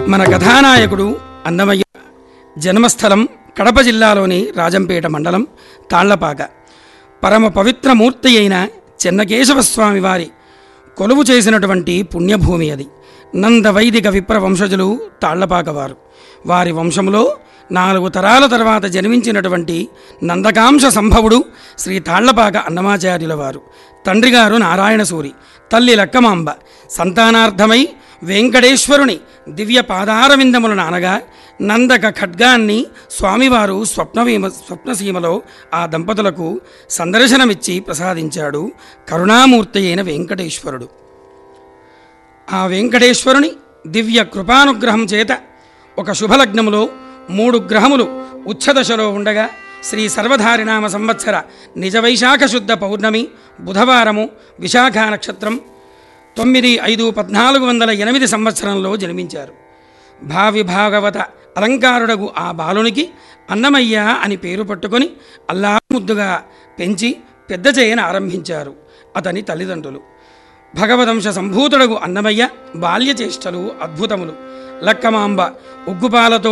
మన కథానాయకుడు అన్నమయ్య జన్మస్థలం కడప జిల్లాలోని రాజంపేట మండలం తాళ్లపాక పరమ పవిత్ర మూర్తి అయిన చెన్నకేశవ స్వామి వారి కొలువు చేసినటువంటి పుణ్యభూమి అది నంద వైదిక విప్ర వంశజులు తాళ్లపాక వారు వారి వంశంలో నాలుగు తరాల తర్వాత జన్మించినటువంటి నందకాంశ సంభవుడు శ్రీ తాళ్లపాక అన్నమాచార్యుల వారు తండ్రి గారు నారాయణసూరి తల్లి లక్కమాంబ సంతానార్థమై వెంకటేశ్వరుని దివ్య పాదారవిందములను అనగా నందక ఖడ్గాన్ని స్వామివారు స్వప్నవీమ స్వప్నసీమలో ఆ దంపతులకు సందర్శనమిచ్చి ప్రసాదించాడు కరుణామూర్తి అయిన వెంకటేశ్వరుడు ఆ వెంకటేశ్వరుని దివ్య కృపానుగ్రహం చేత ఒక శుభలగ్నములో మూడు గ్రహములు ఉచ్ఛదశలో ఉండగా శ్రీ సర్వధారినామ సంవత్సర నిజ వైశాఖ శుద్ధ పౌర్ణమి బుధవారము విశాఖ నక్షత్రం తొమ్మిది ఐదు పద్నాలుగు వందల ఎనిమిది సంవత్సరంలో జన్మించారు భావి భాగవత అలంకారుడగు ఆ బాలునికి అన్నమయ్య అని పేరు పట్టుకొని అల్లా ముద్దుగా పెంచి పెద్ద చేయన ఆరంభించారు అతని తల్లిదండ్రులు భగవదంశ సంభూతుడగు అన్నమయ్య బాల్య చేష్టలు అద్భుతములు లక్కమాంబ ఉగ్గుపాలతో